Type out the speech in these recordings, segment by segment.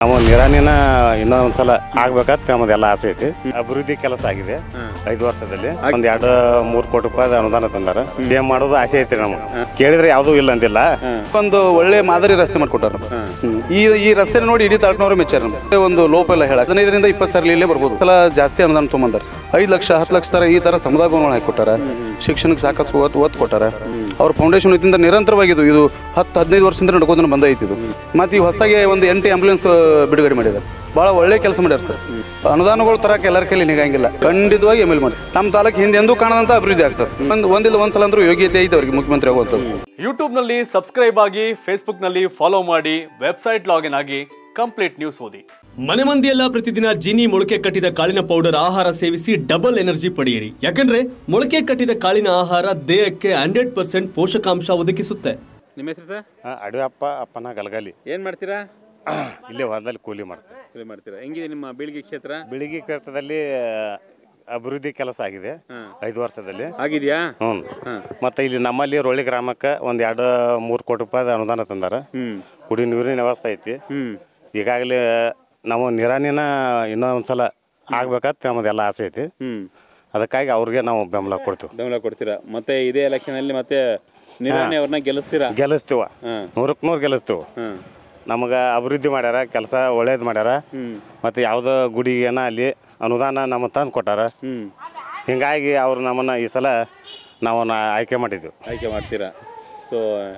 ನಮ್ಮ ನಿರಾಣಿನ ಇನ್ನೊಂದ್ಸಲ ಆಗ್ಬೇಕಂತ ನಮ್ಮದೆಲ್ಲ ಆಸೆ ಐತಿ ಅಭಿವೃದ್ಧಿ ಕೆಲಸ ಆಗಿದೆ ಐದು ವರ್ಷದಲ್ಲಿ ಒಂದ್ ಎರಡು ಮೂರ್ ಕೋಟಿ ರೂಪಾಯಿ ಅನುದಾನ ತಂದಾರ ಏನ್ ಮಾಡೋದು ಆಸೆ ಐತಿ ನಮಗೆ ಕೇಳಿದ್ರೆ ಯಾವ್ದೂ ಇಲ್ಲ ಅಂದಿಲ್ಲ ಒಂದು ಒಳ್ಳೆ ಮಾದರಿ ರಸ್ತೆ ಮಾಡ್ಕೊಟ್ಟಾರ ಈ ಈ ರಸ್ತೆ ನೋಡಿ ಇಡೀ ತಾಲೂಕಿನವರು ಮೆಚ್ಚಾರ ನಮ್ಗೆ. ಒಂದು ಲೋಪ ಎಲ್ಲ ಹೇಳ ಹದಿನೈದರಿಂದ ಇಪ್ಪತ್ತು ಸಾವಿರ ಇಲ್ಲೇ ಬರ್ಬೋದು ಸಲ ಜಾಸ್ತಿ ಅನುದಾನ ತೊಗೊಂಬಂದಾರ ಐದು ಲಕ್ಷ ಹತ್ತು ಲಕ್ಷ ತರ ಈ ತರ ಸಮುದಾಯ ಭವನಗಳು ಹಾಕೊಟ್ಟಾರ ಶಿಕ್ಷಣಕ್ಕೆ ಸಾಕಷ್ಟು ಒತ್ತು ಒತ್ತು ಕೊಟ್ಟಾರ ಅವ್ರ ಫೌಂಡೇಶನ್ ವತಿಯಿಂದ ನಿರಂತರವಾಗಿದ್ದು ಇದು ಹತ್ತು ಹದಿನೈದು ವರ್ಷದಿಂದ ನಡ್ಕೊಂಡು ಬಂದೈತಿ ಇದು ಮತ್ತೆ ಈ ಹೊಸದಾಗಿ ಒಂದು ಎಂಟು ಆಂಬುಲೆನ್ಸ್ ಬಿಡುಗಡೆ ಮಾಡಿದ್ದಾರೆ ಭಾಳ ಒಳ್ಳೆ ಕೆಲಸ ಮಾಡ್ಯಾರ ಸರ್ ಅನುದಾನಗಳು ತರಕ್ಕೆ ಎಲ್ಲರ ಕೈಲಿ ನಿಗಂಗಿಲ್ಲ ಖಂಡಿತವಾಗಿ ಎಮ್ ಎಲ್ ಮಾಡಿ ನಮ್ಮ ತಾಲೂಕು ಹಿಂದೆ ಎಂದೂ ಕಾಣದಂತ ಅಭಿವೃದ್ಧಿ ಆಗ್ತದೆ ಒಂದು ಒಂದಿಲ್ಲ ಒಂದ್ಸಲ ಅಂದ್ರೂ ಯೋಗ್ಯತೆ ಐತೆ ಅವ್ರಿಗೆ ಮುಖ್ಯಮಂತ್ರಿ ಆಗುವಂಥದ್ದು ಯೂಟ್ಯೂಬ್ನಲ್ಲಿ ಸಬ್ಸ್ಕ್ರೈಬ್ ಆಗಿ ಫೇಸ್ಬುಕ್ನಲ್ಲಿ ಫಾಲೋ ಮಾಡಿ ವೆಬ್ಸೈಟ್ ಲಾಗಿನ್ ಆಗಿ ಕಂಪ್ಲೀಟ್ ನ್ಯೂಸ್ ಓದಿ ಮನೆ ಮಂದಿಯೆಲ್ಲ ಪ್ರತಿದಿನ ಜೀನಿ ಮೊಳಕೆ ಕಟ್ಟಿದ ಕಾಳಿನ ಪೌಡರ್ ಆಹಾರ ಸೇವಿಸಿ ಡಬಲ್ ಎನರ್ಜಿ ಪಡೆಯಿರಿ ಯಾಕಂದ್ರೆ ಮೊಳಕೆ ಕಟ್ಟಿದ ಕಾಳಿನ ಆಹಾರ ದೇಹಕ್ಕೆ ಹಂಡ್ರೆಡ್ ಪರ್ಸೆಂಟ್ ಪೋಷಕಾಂಶ ಒದಗಿಸುತ್ತೆ ನಿಮ್ಮ ಹೆಸರು ಸರ್ ಅಡಿಯಪ್ಪ ಅಪ್ಪನ ಗಲಗಲಿ ಏನು ಮಾಡ್ತೀರಾ ಇಲ್ಲೇ ಹೊಲದಲ್ಲಿ ಕೂಲಿ ಮಾಡ್ತಾರೆ ಕೂಲಿ ಮಾಡ್ತೀರಾ ಹೆಂಗಿದೆ ನಿಮ್ಮ ಬೀಳಿಗೆ ಕ್ಷೇತ್ರ ಬಿಳಿಗಿ ಕ್ಷೇತ್ರದಲ್ಲಿ ಅಭಿವೃದ್ಧಿ ಕೆಲಸ ಆಗಿದೆ ಐದು ವರ್ಷದಲ್ಲಿ ಆಗಿದೆಯಾ ಹ್ಞೂ ಮತ್ತೆ ಇಲ್ಲಿ ನಮ್ಮಲ್ಲಿ ರೊಳ್ಳಿ ಗ್ರಾಮಕ್ಕೆ ಒಂದ್ ಎರಡು ಮೂರು ಕೋಟಿ ರೂಪಾಯಿ ಅನುದಾನ ತಂದಾರ ಹ್ಮ್ ಕುಡಿ ನೀರಿನ ವ್ಯವಸ್ಥೆ ಐತಿ ಹ್ಮ್ ಈಗಾಗಲೇ ನಾವು ನಿರಾಣಿನ ಇನ್ನೊಂದ್ಸಲ ಆಗ್ಬೇಕಂತ ನಮ್ಮದೆಲ್ಲ ಆಸೆ ಐತಿ ಹ್ಮ್ ಅದಕ್ಕಾಗಿ ಅವ್ರಿಗೆ ನಾವು ಬೆಂಬಲ ಕೊಡ್ತೀವಿ ಬೆಂಬಲ ಕೊಡ್ತೀರಾ ಮತ್ತೆ ಇದೇ ಎಲೆಕ್ಷನ್ ಅಲ್ಲಿ ಮತ್ತೆ ನಿರಾಣಿ ಅವ್ರನ್ನ ಗೆಲ್ಲಿಸ್ತೀರಾ ಗೆಲ್ಲಿಸ್ತೀವ ಹ್ಮ್. ನೂರಕ್ಕೆ ನೂರು ಗೆಲ್ಲಿಸ್ತೀವಿ ಹ್ಮ್ ನಮಗೆ ಅಭಿವೃದ್ಧಿ ಮಾಡ್ಯಾರ ಕೆಲಸ ಒಳ್ಳೇದು ಮಾಡ್ಯಾರ ಹ್ಮ್ ಮತ್ತು ಯಾವುದೋ ಗುಡಿಗೇನ ಅಲ್ಲಿ ಅನುದಾನ ನಮ್ಮ ತಂದು ಕೊಟ್ಟಾರ ಹ್ಮ್ ಹಿಂಗಾಗಿ ಅವ್ರು ನಮ್ಮನ್ನು ಈ ಸಲ ನಾವು ಆಯ್ಕೆ ಮಾಡಿದ್ವಿ ಆಯ್ಕೆ ಮಾಡ್ತೀರಾ ಸೊ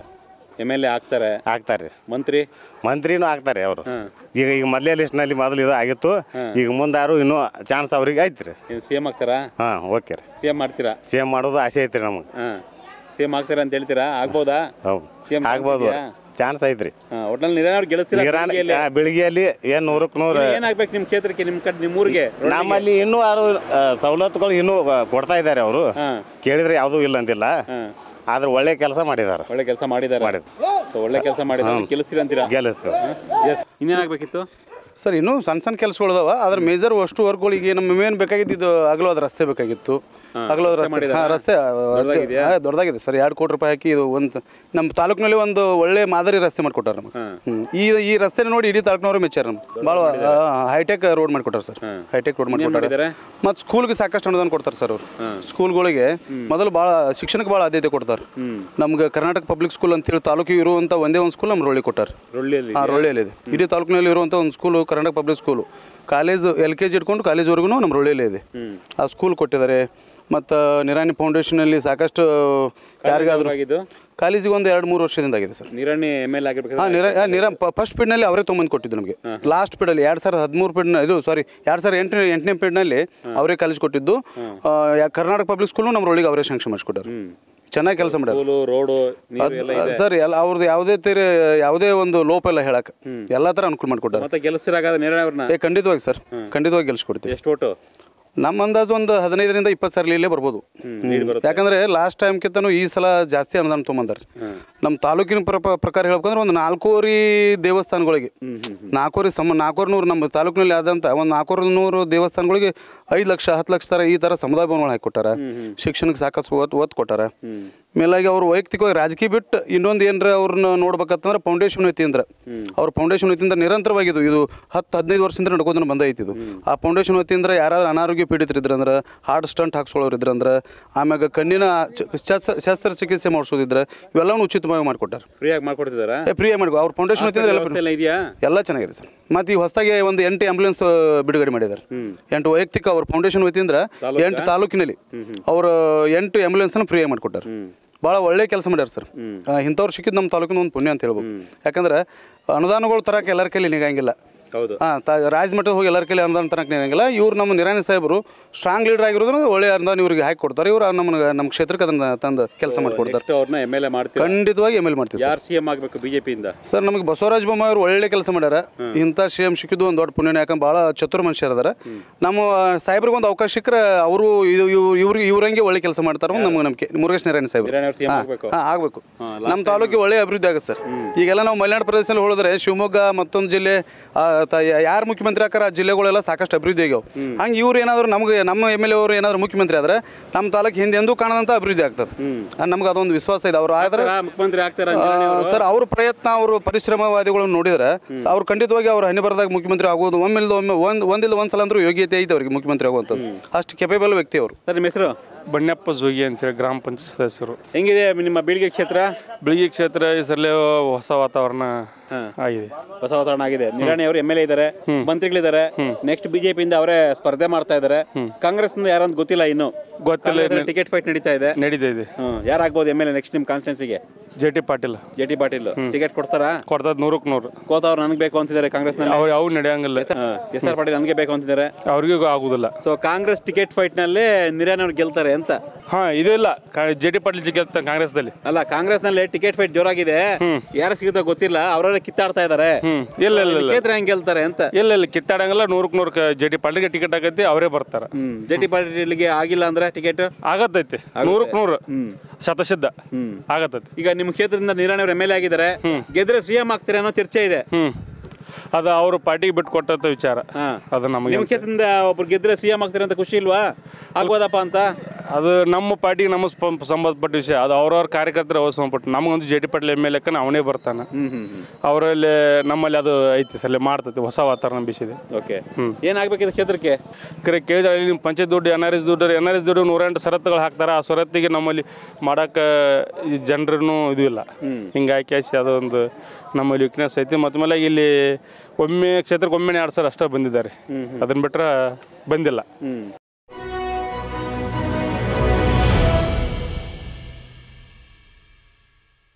ಎಮ್ ಎಲ್ ಎ ಆಗ್ತಾರೆ ಆಗ್ತಾರೆ ಮಂತ್ರಿ ಮಂತ್ರಿನೂ ಆಗ್ತಾರೆ ಅವರು ಹ್ಮ್. ಈಗ ಈಗ ಮೊದಲೇ ಲಿಸ್ಟ್ನಲ್ಲಿ ಮೊದಲು ಇದು ಆಗಿತ್ತು ಈಗ ಮುಂದಾರು ಇನ್ನೂ ಚಾನ್ಸ್ ಅವ್ರಿಗೆ ಐತ್ರಿ ಏನು ಸಿ ಎಮ್ ಆಗ್ತಾರಾ ಹಾಂ ಓಕೆ ರೀ ಸಿ ಎಮ್ ಮಾಡ್ತೀರಾ ಸೇಮ್ ಮಾಡೋದು ಆಸೆ ಐತ್ರಿ ನಮಗೆ ಹಾಂ ಸಿ ಎಮ್ ಆಗ್ತಾರೆ ಅಂತ ಹೇಳ್ತೀರಾ ಆಗ್ಬೋದಾ ಹೌದು CM ಆಗ್ಬೋದು ಇದೆಯಾ? ಚಾನ್ಸ್ ಐತ್ರಿ ಹಾಂ ಒಟ್ನಲ್ಲಿ ನಿರಾಣಿ ಅವ್ರು ಗೆಲ್ಲಿಸ್ತೀರಾ ನಿರಾಣಿ ಬೆಳಗ್ಗೆಯಲ್ಲಿ? ಆ, ಬೆಳಗ್ಗೆಯಲ್ಲಿ ಏನು ನೂರಕ್ಕೆ ನೂರು ಏನಾಗ್ಬೇಕು ನಿಮ್ಮ ಕ್ಷೇತ್ರಕ್ಕೆ ನಿಮ್ಮ ಕಡೆ ನಿಮ್ಮ ಊರಿಗೆ ನಮ್ಮಲ್ಲಿ ಇನ್ನೂ ಯಾರು ಆ, ಸವಲತ್ತುಗಳು ಇನ್ನೂ ಆ, ಕೊಡ್ತಾ ಇದ್ದಾರೆ ಅವರು ಹಾಂ ಕೇಳಿದ್ರೆ ಯಾವುದೂ ಇಲ್ಲ ಅಂತಿಲ್ಲ ಹಾಂ ಆದ್ರೆ ಒಳ್ಳೆ ಕೆಲಸ ಮಾಡಿದ್ದಾರೆ ಒಳ್ಳೆ ಕೆಲಸ ಮಾಡಿದ್ದಾರೆ ಸೊ ಒಳ್ಳೆ ಕೆಲಸ ಮಾಡಿದ್ದಾರೆ ಗೆಲ್ಲಿಸ್ತೀರಾ ಅಂತೀರಾ ಗೆಲ್ಲಿಸ್ತೀವಿ ಎಸ್ ಇನ್ನೇನಾಗಬೇಕಿತ್ತು ಸರ್ ಇನ್ನೂ ಸಣ್ಣ ಸಣ್ಣ ಕೆಲಸಗಳು ಅದಾವ ಅದ್ರ ಮೇಜರ್ ಅಷ್ಟು ವರ್ಕ್ಗಳಿಗೆ ನಮ್ಮ ಏನು ಬೇಕಾಗಿದ್ದು ಇದು ಅಗಲವಾದ ರಸ್ತೆ ಬೇಕಾಗಿತ್ತು ಅಗಲವಾದ ರಸ್ತೆ ಹಾಂ ರಸ್ತೆ ದೊಡ್ಡದಾಗಿದ್ಯಾ? ಹಾ, ದೊಡ್ಡದಾಗಿದೆ ಸರ್ ಎರಡು ಕೋಟಿ ರೂಪಾಯಿ ಹಾಕಿ ಇದು ಒಂದು ನಮ್ಮ ತಾಲೂಕಿನಲ್ಲಿ ಒಂದು ಒಳ್ಳೆ ಮಾದರಿ ರಸ್ತೆ ಮಾಡಿಕೊಟ್ಟಾರೆ ನಮಗೆ ಹ್ಮ್. ಈ ಈ ರಸ್ತೆ ನೋಡಿ ಇಡೀ ತಾಲೂಕಿನವರು ಮೆಚ್ಚಾರ ನಮ್ಗೆ ಭಾಳ ಹೈಟೆಕ್ ರೋಡ್ ಮಾಡಿಕೊಟ್ಟಾರೆ ಸರ್ ಹೈಟೆಕ್ ರೋಡ್ ಮಾಡಿಕೊಟ್ಟಾರೆ ಮಾಡಿದ್ದಾರೆ? ಮತ್ತು ಸ್ಕೂಲ್ಗೆ ಸಾಕಷ್ಟು ಅನುದಾನ ಕೊಡ್ತಾರೆ ಸರ್ ಅವರು ಸ್ಕೂಲ್ಗಳಿಗೆ ಮೊದಲು ಭಾಳ ಶಿಕ್ಷಣಕ್ಕೆ ಭಾಳ ಆದ್ಯತೆ ಕೊಡ್ತಾರೆ ನಮ್ಗೆ ಕರ್ನಾಟಕ ಪಬ್ಲಿಕ್ ಸ್ಕೂಲ್ ಅಂತೇಳಿ ತಾಲೂಕಿಗೆ ಇರುವಂಥ ಒಂದೇ ಒಂದು ಸ್ಕೂಲ್ ನಮ್ಮ ರೊಳ್ಳಿ ಕೊಟ್ಟಾರೆ ರೊಳ್ಳಿಯಲ್ಲಿ ಹಾಂ ರೊಳ್ಳಿಯಲ್ಲಿ ಇದೆ ಇಡೀ ತಾಲೂಕಿನಲ್ಲಿ ಇರುವಂಥ ಒಂದು school Karnataka public school college L K G ಇಟ್ಕೊಂಡು ಕಾಲೇಜ್ವರೆಗೂ ನಮ್ಮ ರೊಳ್ಳಿಯಲ್ಲೇ ಇದೆ ಆ ಸ್ಕೂಲ್ ಕೊಟ್ಟಿದ್ದಾರೆ ಮತ್ತು ನಿರಾಣಿ ಫೌಂಡೇಶನಲ್ಲಿ ಸಾಕಷ್ಟು ಯಾರಿಗಾದ್ರೂ ಆಗಿದ್ದು ಕಾಲೇಜಿಗೆ ಒಂದು ಎರಡು ಮೂರು ವರ್ಷದಿಂದ ಆಗಿದೆ ಸರ್ ನಿರಾಣಿ ಎಮ್ ಎಲ್ ಹಾಂ ಆಗಿರ್ಬೇಕಾದ್ರೆ ನಿರ ಆ, ನಿರ ಫಸ್ಟ್ ಪೀಡ್ನಲ್ಲಿ ಅವರೇ ತೊಗೊಂಬಂದು ಕೊಟ್ಟಿದ್ದು ನಮಗೆ ಲಾಸ್ಟ್ ಪೀಡಲ್ಲಿ ಎರಡು ಸಾವಿರದ ಹದಿಮೂರು ಪೀಡ್ನ ಇದು ಸಾರಿ ಎರಡು ಸಾವಿರದ ಎಂಟನೇ ಎಂಟನೇ ಪೀಡ್ನಲ್ಲಿ ಅವರೇ ಕಾಲೇಜ್ ಕೊಟ್ಟಿದ್ದು ಆ, ಯಾ- ಕರ್ನಾಟಕ ಪಬ್ಲಿಕ್ ಸ್ಕೂಲ್ನು ನಮ್ಮ ರೊಳ್ಳಿಗೆ ಅವರೇ ಶಾಂಕ್ಷನ್ ಮಾಡಿಸ್ಕೊಟ್ಟಾರೆ ಚೆನ್ನಾಗಿ ಕೆಲಸ ಮಾಡ್ಯಾರ ಸ್ಕೂಲು ರೋಡು ನೀರು ಎಲ್ಲ ಇದೆ ಸರ್ ಎಲ್ಲ ಅವ್ರದ್ದು ಯಾವುದೇ ತೀರ ಯಾವುದೇ ಒಂದು ಲೋಪ ಇಲ್ಲ ಹೇಳಕ್ಕೆ ಎಲ್ಲ ಥರ ಅನುಕೂಲ ಮಾಡಿಕೊಟ್ಟಾರೆ ಮತ್ತೆ ಗೆಲ್ಲಿಸ್ತೀರಾಗ ನಿರಾಣಿ ಅವ್ರನ್ನ ಏ ಖಂಡಿತವಾಗಿ ಸರ್ ಖಂಡಿತವಾಗಿ ಗೆಲ್ಸ್ಕೊಡ್ತೀವಿ ಎಷ್ಟು ಓಟು ನಮ್ಮ ಅಂದಾಜು ಒಂದು ಹದಿನೈದರಿಂದ ಇಪ್ಪತ್ತು ಸಾವಿರ ಇಲ್ಲೇ ಬರ್ಬೋದು ಯಾಕಂದ್ರೆ ಲಾಸ್ಟ್ ಟೈಮ್ಕಿಂತನೂ ಈ ಸಲ ಜಾಸ್ತಿ ಅನುದಾನ ತೊಗೊಂಬಂದಾರೆ ನಮ್ಮ ತಾಲೂಕಿನ ಪ್ರ- ಪ್ರಕಾರ ಹೇಳ್ಬೇಕಂದ್ರೆ ಒಂದು ನಾಲ್ಕೂವರೆ ದೇವಸ್ಥಾನಗಳಿಗೆ ನಾಲ್ಕೂವರೆ ಸಮ ನಾಲ್ಕೂವರೆ ನೂರು ನಮ್ಮ ತಾಲೂಕಿನಲ್ಲಿ ಆದಂಥ ಒಂದು ನಾಲ್ಕೂವರೆ ನೂರು ದೇವಸ್ಥಾನಗಳಿಗೆ ಐದು ಲಕ್ಷ ಹತ್ತು ಲಕ್ಷ ಥರ ಈ ಥರ ಸಮುದಾಯ ಭವನಗಳು ಹಾಕಿಕೊಟ್ಟಾರ ಶಿಕ್ಷಣಕ್ಕೆ ಸಾಕಷ್ಟು ಒತ್ತು ಒತ್ತು ಕೊಟ್ಟಾರ ಮೇಲಾಗಿ ಅವರು ವೈಯಕ್ತಿಕವಾಗಿ ರಾಜಕೀಯ ಬಿಟ್ಟು ಇನ್ನೊಂದು ಏನರ ಅವ್ರನ್ನ ನೋಡ್ಬೇಕಂತಂದ್ರೆ ಫೌಂಡೇಶನ್ ವತಿಯಿಂದ ಅವ್ರ ಫೌಂಡೇಶನ್ ವತಿಯಿಂದ ನಿರಂತರವಾಗಿದ್ದು ಇದು ಹತ್ತು ಹದಿನೈದು ವರ್ಷದಿಂದ ನಡ್ಕೊಂಡು ಬಂದೈತಿ ಇದು ಆ ಫೌಂಡೇಶನ್ ವತಿಯಿಂದ ಯಾರಾದ್ರೂ ಅನಾರೋಗ್ಯ ಪೀಡಿತರಿದ್ರಂದ್ರೆ ಹಾರ್ಟ್ ಸ್ಟಂಟ್ ಹಾಕ್ಸೋಳವ್ರು ಇದ್ರಂದ್ರೆ ಆಮ್ಯಾಗ ಕಣ್ಣಿನ ಚ- ಶಸ್ತ್ರ- ಶಸ್ತ್ರಚಿಕಿತ್ಸೆ ಮಾಡಿಸೋದಿದ್ರೆ ಇವೆಲ್ಲವೂ ಉಚಿತವಾಗಿ ಮಾಡಿಕೊಟ್ಟಾರೆ ಫ್ರೀಯಾಗಿ ಮಾಡ್ಕೊಡ್ತಿದ್ದಾರಾ ಫ್ರೀ ಮಾಡಿ ಅವ್ರ ಫೌಂಡೇಶನ್ ವತಿಯಿಂದ ಎಲ್ಲ ವ್ಯವಸ್ಥೆ ಎಲ್ಲ ಇದೆಯಾ ಎಲ್ಲ ಚೆನ್ನಾಗಿದೆ ಸರ್ ಮತ್ತು ಈ ಹೊಸದಾಗಿ ಒಂದು ಎಂಟು ಆಂಬುಲೆನ್ಸ್ ಬಿಡುಗಡೆ ಮಾಡಿದ್ದಾರೆ ಎಂಟು ವೈಯಕ್ತಿಕ ಅವ್ರ ಫೌಂಡೇಶನ್ ವತಿಯಿಂದ ಎಂಟು ತಾಲೂಕಿನಲ್ಲಿ ಅವರು ಎಂಟು ಆಂಬುಲೆನ್ಸ್ನ ಫ್ರೀಯಾಗಿ ಮಾಡಿಕೊಟ್ಟಾರೆ ಭಾಳ ಒಳ್ಳೆ ಕೆಲಸ ಮಾಡ್ಯಾರ ಸರ್ ಇಂಥವ್ರು ಸಿಕ್ಕಿದ್ದು ನಮ್ಮ ತಾಲೂಕಿನ ಒಂದು ಪುಣ್ಯ ಅಂತ ಹೇಳ್ಬೋದು ಯಾಕಂದ್ರೆ ಅನುದಾನಗಳು ತರಕ್ಕೆ ಎಲ್ಲರ ಕೈಲಿ ನಿಗಂಗಿಲ್ಲ ಹೌದು ಹಾಂ ತಾ ರಾಜಮಠದ ಹೋಗಿ ಎಲ್ಲರ ಕೈಲಿ ಅನುದಾನ ತರಕ್ಕೆ ನಿಗಂಗಿಲ್ಲ ಇವ್ರು ನಮ್ಮ ನಿರಾಣಿ ಸಾಹೇಬರು ಸ್ಟ್ರಾಂಗ್ ಲೀಡರ್ ಆಗಿರೋದ್ರಿಂದ ಒಳ್ಳೆ ಅನುದಾನ ಇವ್ರಿಗೆ ಹಾಕಿ ಕೊಡ್ತಾರೆ ಇವ್ರು ನಮ್ಗೆ ನಮ್ಮ ಕ್ಷೇತ್ರಕ್ಕೆ ಅದನ್ನ ತಂದು ಕೆಲಸ ಮಾಡಿಕೊಡ್ತಾರೆ ನೆಕ್ಸ್ಟ್ ಅವ್ರನ್ನ ಎಮ್ ಎಲ್ ಎ ಮಾಡ್ತೀರಾ ಖಂಡಿತವಾಗಿ ಎಮ್ ಎಲ್ ಮಾಡ್ತೀವಿ ಸರ್ ಯಾರು ಸಿ ಎಮ್ ಆಗಬೇಕು ಬಿಜೆಪಿಯಿಂದ ಸರ್ ನಮಗೆ ಬಸವರಾಜ ಬೊಮ್ಮಾಯಿ ಅವರು ಒಳ್ಳೆ ಕೆಲಸ ಮಾಡ್ಯಾರ ಇಂಥ ಸಿ ಎಂ ಸಿಕ್ಕಿದ್ದು ಒಂದು ದೊಡ್ಡ ಪುಣ್ಯನ ಯಾಕಂದ್ರೆ ಭಾಳ ಚತುರ ಮನುಷ್ಯರು ಅದಾರ ನಮ್ಮ ಸಾಹೇಬ್ರಿಗೆ ಒಂದು ಅವಕಾಶ ಸಿಕ್ಕರೆ ಅವರು ಇದು ಇವ್- ಇವ್ರಿಗೆ ಇವ್ರಂಗೆ ಒಳ್ಳೆ ಕೆಲಸ ಮಾಡ್ತಾರೆ ಅಂತ ನಮ್ಗೆ ನಂಬಿಕೆ ಮುರುಗೇಶ್ ನಾರಾಯಣ ಸಾಹೇಬ್ರು ನಿರಾಣಿ ಅವ್ರು ಸಿ ಎಮ್ ಆಗಬೇಕು ಹಾಂ ಆಗಬೇಕು ನಮ್ಮ ತಾಲೂಕಿಗೆ ಒಳ್ಳೆ ಅಭಿವೃದ್ಧಿ ಆಗುತ್ತೆ ಸರ್ ಈಗೆಲ್ಲ ನಾವು ಮಲೆನಾಡು ಪ್ರದೇಶದಲ್ಲಿ ಹೋಳಿದ್ರೆ ಶಿವಮೊಗ್ಗ ಮತ್ತೊಂದು ಜಿಲ್ಲೆ ಆ, ಯಾರು ಮುಖ್ಯಮಂತ್ರಿ ಆಕಾರ ಆ ಜಿಲ್ಲೆಗಳೆಲ್ಲ ಸಾಕಷ್ಟು ಅಭಿವೃದ್ಧಿ ಆಗ್ಯಾವ ಹಂಗೆ ಇವ್ರು ಏನಾದ್ರು ನಮ್ಗೆ ನಮ್ಮ ಎಮ್ ಎಲ್ ಎ ಅವರು ಏನಾದ್ರು ಮುಖ್ಯಮಂತ್ರಿ ಆದ್ರೆ ನಮ್ಮ ತಾಲೂಕು ಹಿಂದೆ ಎಂದೂ ಕಾಣದಂತ ಅಭಿವೃದ್ಧಿ ಆಗ್ತದೆ ನಮ್ಗೆ ಅದೊಂದು ವಿಶ್ವಾಸ ಇದೆ ಅವ್ರು ಆದ್ರೆ ಆಗ್ತಾರಾ? ಮುಖ್ಯಮಂತ್ರಿ ಆಗ್ತಾರ ಸರ್ ಅವ್ರ ಪ್ರಯತ್ನ ಅವರು ಪರಿಶ್ರಮವಾದಿಗಳನ್ನು ನೋಡಿದ್ರೆ ಸ- ಅವ್ರು ಖಂಡಿತವಾಗಿ ಅವ್ರು ಹನಿ ಬರದಾಗ ಮುಖ್ಯಮಂತ್ರಿ ಆಗೋದು ಒಮ್ಮೆಲ್ದ ಒಮ್ಮೆ ಒಂದು ಒಂದಿಲ್ಲ ಒಂದ್ಸಲ ಅಂದ್ರೂ ಯೋಗ್ಯತೆ ಐತೆ ಅವ್ರಿಗೆ ಮುಖ್ಯಮಂತ್ರಿ ಆಗುವಂಥದ್ದು ಅಷ್ಟು ಕೆಪೇಬಲ್ ವ್ಯಕ್ತಿ ಅವರು ಸರ್ ನಿಮ್ಮ ಹೆಸರು ಬಣ್ಣಪ್ಪ ಜೋಗಿ ಅಂತೇಳಿ ಗ್ರಾಮ ಪಂಚಾಯತ್ ಸದಸ್ಯರು ಹೆಂಗಿದೆ ನಿಮ್ಮ ಬೀಳಿಗೆ ಕ್ಷೇತ್ರ ಬೆಳಗ್ಗೆ ಕ್ಷೇತ್ರ ಈ ಸಲ ಹೊಸ ವಾತಾವರಣ ಆಗಿದೆ ಹೊಸ ವಾತಾವರಣ ಆಗಿದೆ ನಿರಾಣಿ ಅವರು ಎಮ್ ಎಲ್ ಎ ಇದ್ದಾರೆ ಮಂತ್ರಿಗಳಿದ್ದಾರೆ ನೆಕ್ಸ್ಟ್ ಬಿಜೆಪಿಯಿಂದ ಅವರೇ ಸ್ಪರ್ಧೆ ಮಾಡ್ತಾ ಇದ್ದಾರೆ ಕಾಂಗ್ರೆಸ್ ಯಾರಂತ ಗೊತ್ತಿಲ್ಲ ಇನ್ನು ಗೊತ್ತಿಲ್ಲ ಟಿಕೆಟ್ ಫೈಟ್ ನಡೀತಾ ಇದೆ ನಡೀತಾ ಇದೆ ಹ್ಮ್ ಯಾರಾಗ್ಬೋದು ಎಮ್ ಎಲ್ ಎ ನೆಕ್ಸ್ಟ್ ನಿಮ್ ಕಾನ್ಸ್ಟೆನ್ಸಿಗೆ J T Patil J T Patil ticket ಕೊಡ್ತಾರಾ ಕೊಡ್ತದ ನೂರಕ್ಕೆ ನೂರು ಕೋತ ಅವ್ರು ನನಗೆ ಬೇಕು ಅಂತಿದ್ದಾರೆ ಕಾಂಗ್ರೆಸ್ ನಲ್ಲಿ ಅವ್ರು ಯಾವ ನಡೆಯಂಗಿಲ್ಲ ಎಸ್ ಆರ್ ಪಾಟೀಲ್ ನನಗೆ ಬೇಕು ಅಂತಿದ್ದಾರೆ ಅವ್ರಿಗೂ ಆಗುದಿಲ್ಲ ಸೊ ಕಾಂಗ್ರೆಸ್ ಟಿಕೆಟ್ ಫೈಟ್ ನಲ್ಲಿ ನಿರಾಣಿ ಅವ್ರು ಗೆಲ್ತಾರೆ ಅಂತ ಹಾ ಇದು ಇಲ್ಲ ಜೆ ಟಿ ಪಾಟೀಲ್ ಗೆಲ್ತ ಕಾಂಗ್ರೆಸ್ದಲ್ಲಿ ಅಲ್ಲ ಕಾಂಗ್ರೆಸ್ ನಲ್ಲಿ ಟಿಕೆಟ್ ಫೈಟ್ ಜೋರಾಗಿದೆ ಯಾರು ಸಿಗುತ್ತೋ ಗೊತ್ತಿಲ್ಲ ಅವರವರೇ ಕಿತ್ತಾಡ್ತಾ ಇದ್ದಾರೆ ಹ್ಮ್ ಇಲ್ಲ ಇಲ್ಲ ಇಲ್ಲ ಕ್ಷೇತ್ರ ಹೆಂಗ್ ಗೆಲ್ತಾರೆ ಅಂತ ಇಲ್ಲ ಇಲ್ಲ ಕಿತ್ತಾಡಂಗಿಲ್ಲ ನೂರಕ್ಕೆ ನೂರು ಜೆ ಟಿ ಪಾಟೀಲ್ಗೆ ಟಿಕೆಟ್ ಆಗೈತಿ ಅವರೇ ಬರ್ತಾರ ಹ್ಮ್ ಜೆ ಟಿ ಪಾಟೀಲ್ಗೆ ಆಗಿಲ್ಲ ಅಂದ್ರೆ ಟಿಕೆಟ್ ಆಗತ್ತೈತಿ ನೂರಕ್ಕೆ ನೂರು ಶತಸಿದ್ಧ ಆಗತ್ತೈತಿ ಈಗ ನಿಮ್ಮ ಕ್ಷೇತ್ರದಿಂದ ನಿರಾಣಿ ಅವರು ಎಮ್ ಎಲ್ ಎ ಆಗಿದ್ದಾರೆ ಗೆದ್ರೆ ಸಿಎಂ ಆಗ್ತಾರೆ ಅನ್ನೋ ಚರ್ಚೆ ಇದೆ ಹ್ಮ್ ಅದು ಅವ್ರ ಪಾರ್ಟಿಗೆ ಬಿಟ್ಟು ಕೊಟ್ಟಂತ ವಿಚಾರ ಹಾ. ಅದು ನಮಗೆ ನಿಮ್ಮ ಕ್ಷೇತ್ರದಿಂದ ಒಬ್ರು ಗೆದ್ರೆ ಸಿಎಂ ಆಗ್ತಾರೆ ಅಂತ ಖುಷಿ ಇಲ್ವಾ ಆಗ್ಬೋದಪ್ಪ ಅಂತ ಅದು ನಮ್ಮ ಪಾರ್ಟಿಗೆ ನಮ್ಮ ಸ್ಪ- ಸಂಬಂಧಪಟ್ಟ ವಿಷಯ ಅದು ಅವ್ರವ್ರ ಕಾರ್ಯಕರ್ತರ ಅವ್ರು ಸಂಬಂಧಪಟ್ಟು ನಮಗೊಂದು J T Patil M L ಎಕ್ಕನ ಅವನೇ ಬರ್ತಾನೆ ಅವರಲ್ಲಿ ನಮ್ಮಲ್ಲಿ ಅದು ಐತಿ ಸಲ ಮಾಡ್ತೈತಿ ಹೊಸ ವಾತಾವರಣ ಬಿಸಿದೆ ಓಕೆ ಏನಾಗ್ಬೇಕಿದೆ ಕ್ಷೇತ್ರಕ್ಕೆ ಕರೆ ಕೇಳಿದ್ರೆ ಅಲ್ಲಿ ನಿಮ್ಮ ಪಂಚಾಯತ್ ದುಡ್ಡು ಎನ್ ಆರ್ ಎಸ್ ದುಡ್ಡು ಎನ್ ಆರ್ ಎಸ್ ದುಡ್ಡು ನೂರೆಂಟು ಷರತ್ತುಗಳು ಹಾಕ್ತಾರೆ ಆ ಷರತ್ತಿಗೆ ನಮ್ಮಲ್ಲಿ ಮಾಡೋಕೆ ಜನರನ್ನು ಇದು ಇಲ್ಲ ಹಿಂಗಾಗಿ ಕ್ಯಾಶ್ ಅದೊಂದು ನಮ್ಮಲ್ಲಿ ವೀಕ್ನೆಸ್ ಐತಿ ಮತ್ತು ಮೇಲೆ ಇಲ್ಲಿ ಒಮ್ಮೆ ಕ್ಷೇತ್ರಕ್ಕೆ ಒಮ್ಮೆ ಎರಡು ಸಲ ಅಷ್ಟೇ ಬಂದಿದ್ದಾರೆ ಅದನ್ನ ಬಿಟ್ರೆ ಬಂದಿಲ್ಲ